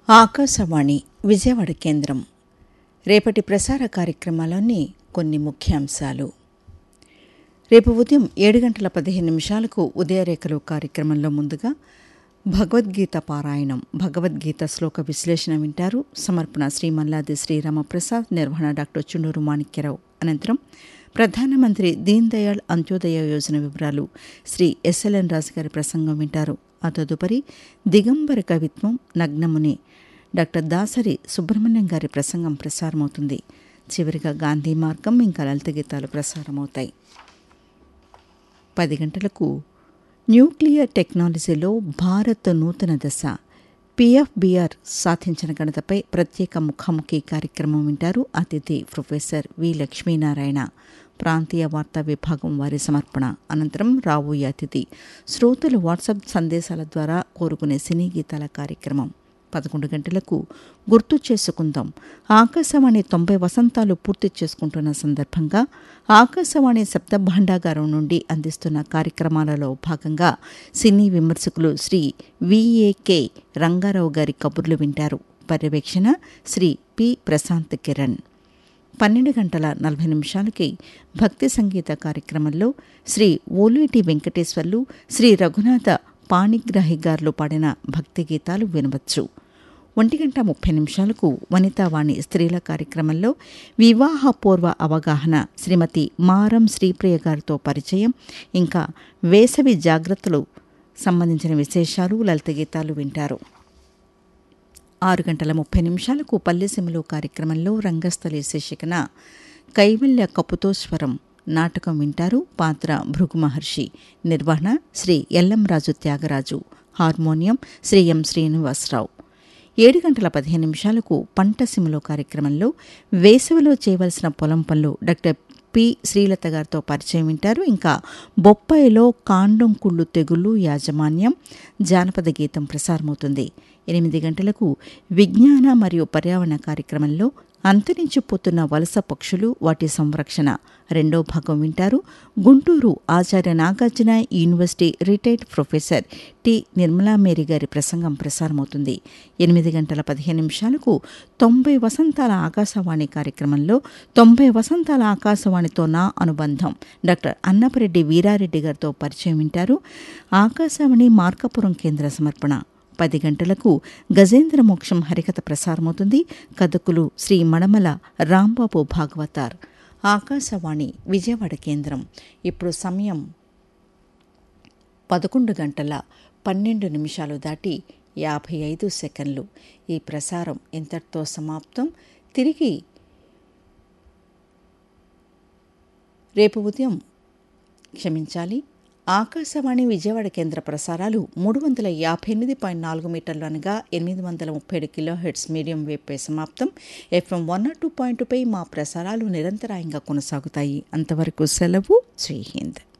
ఆకాశవాణి విజయవాడ కేంద్రం రేపటి ప్రసార కార్యక్రమాలోని కొన్ని ముఖ్యాంశాలు రేపు ఉదయం ఏడు గంటల పదిహేను నిమిషాలకు ఉదయరేఖలు కార్యక్రమంలో ముందుగా భగవద్గీత పారాయణం భగవద్గీత శ్లోక విశ్లేషణ వింటారు సమర్పణ శ్రీ మల్లాది శ్రీరామప్రసాద్ నిర్వహణ డాక్టర్ చుండూరు మాణిక్యరావు అనంతరం ప్రధానమంత్రి దీన్ దయాళ్ అంత్యోదయ యోజన వివరాలు శ్రీ ఎస్ఎల్ఎన్ రాజు గారి ప్రసంగం వింటారు ఆ తదుపరి దిగంబర కవిత్వం నగ్నముని డాక్టర్ దాసరి సుబ్రహ్మణ్యం గారి ప్రసంగం ప్రసారమవుతుంది చివరిగా గాంధీ మార్గం ఇంకా లలిత గీతాలు ప్రసారమవుతాయి పది గంటలకు న్యూక్లియర్ టెక్నాలజీలో భారత్ నూతన దశ పిఎఫ్బిఆర్ సాధించిన ఘనతపై ప్రత్యేక ముఖాముఖి కార్యక్రమం వింటారు అతిథి ప్రొఫెసర్ వి లక్ష్మీనారాయణ ప్రాంతీయ వార్తా విభాగం వారి సమర్పణ అనంతరం రాబోయే అతిథి శ్రోతలు వాట్సాప్ సందేశాల ద్వారా కోరుకునే సినీ గీతాల కార్యక్రమం పదకొండు గంటలకు గుర్తు చేసుకుందాం ఆకాశవాణి తొంభై వసంతాలు పూర్తి చేసుకుంటున్న సందర్భంగా ఆకాశవాణి శబ్ద భాండాగారం నుండి అందిస్తున్న కార్యక్రమాలలో భాగంగా సినీ విమర్శకులు శ్రీ విఏకే రంగారావు గారి కబుర్లు వింటారు పర్యవేక్షణ శ్రీ పి ప్రశాంత్ కిరణ్ పన్నెండు గంటల నలభై నిమిషాలకి భక్తి సంగీత కార్యక్రమంలో శ్రీ ఓలేటి వెంకటేశ్వర్లు శ్రీ రఘునాథ పాణిగ్రాహి గారులు పాడిన భక్తి గీతాలు వినవచ్చు ఒంటి గంట ముప్పై నిమిషాలకు వనితావాణి స్త్రీల కార్యక్రమంలో వివాహపూర్వ అవగాహన శ్రీమతి మారం శ్రీప్రియ గారితో పరిచయం ఇంకా వేసవి జాగ్రత్తలు సంబంధించిన విశేషాలు లలిత గీతాలు వింటారు ఆరు గంటల ముప్పై నిమిషాలకు పల్లెసీమలు కార్యక్రమంలో రంగస్థలి శీర్షికన కైవల్య కపుతో స్వరం నాటకం వింటారు పాత్ర భృగు మహర్షి నిర్వహణ శ్రీ ఎల్లంరాజు త్యాగరాజు హార్మోనియం శ్రీ ఎం శ్రీనివాసరావు ఏడు గంటల పదిహేను నిమిషాలకు పంట సిములో కార్యక్రమంలో వేసవిలో చేయవలసిన పొలం పనులు డాక్టర్ పి శ్రీలత గారితో పరిచయం వింటారు ఇంకా బొప్పాయిలో కాండం కుళ్ళు తెగులు యాజమాన్యం జానపద గీతం ప్రసారమవుతుంది ఎనిమిది గంటలకు విజ్ఞాన మరియు పర్యావరణ కార్యక్రమంలో అంతరించిపోతున్న వలస పక్షులు వాటి సంరక్షణ రెండో భాగం వింటారు Guntur Acharya Nagarjuna university retired professor T Nirmala Mary గారి ప్రసంగం ప్రసారమవుతుంది ఎనిమిది గంటల పదిహేను నిమిషాలకు తొంభై వసంతాల ఆకాశవాణి కార్యక్రమంలో తొంభై వసంతాల ఆకాశవాణితో నా అనుబంధం డాక్టర్ అన్నపరెడ్డి వీరారెడ్డి గారితో పరిచయం వింటారు ఆకాశవాణి మార్కాపురం కేంద్ర సమర్పణ పది గంటలకు గజేంద్ర మోక్షం హరికథ ప్రసారమవుతుంది కథకులు శ్రీ మడమల రాంబాబు భాగవతార్ ఆకాశవాణి విజయవాడ కేంద్రం ఇప్పుడు సమయం పదకొండు గంటల పన్నెండు నిమిషాలు దాటి యాభై ఐదు సెకండ్లు ఈ ప్రసారం ఇంతటితో సమాప్తం తిరిగి రేపు ఉదయం క్షమించాలి ఆకాశవాణి విజయవాడ కేంద్ర ప్రసారాలు మూడు వందల యాభై ఎనిమిది పాయింట్ నాలుగు మీటర్లు అనగా ఎనిమిది వందల ముప్పై ఏడు కిలో హెడ్స్ మీడియం వేవ్పై సమాప్తం ఎఫ్ఎం వన్ నాట్ టూ పాయింట్పై మా ప్రసారాలు నిరంతరాయంగా కొనసాగుతాయి అంతవరకు సెలవు జై హింద్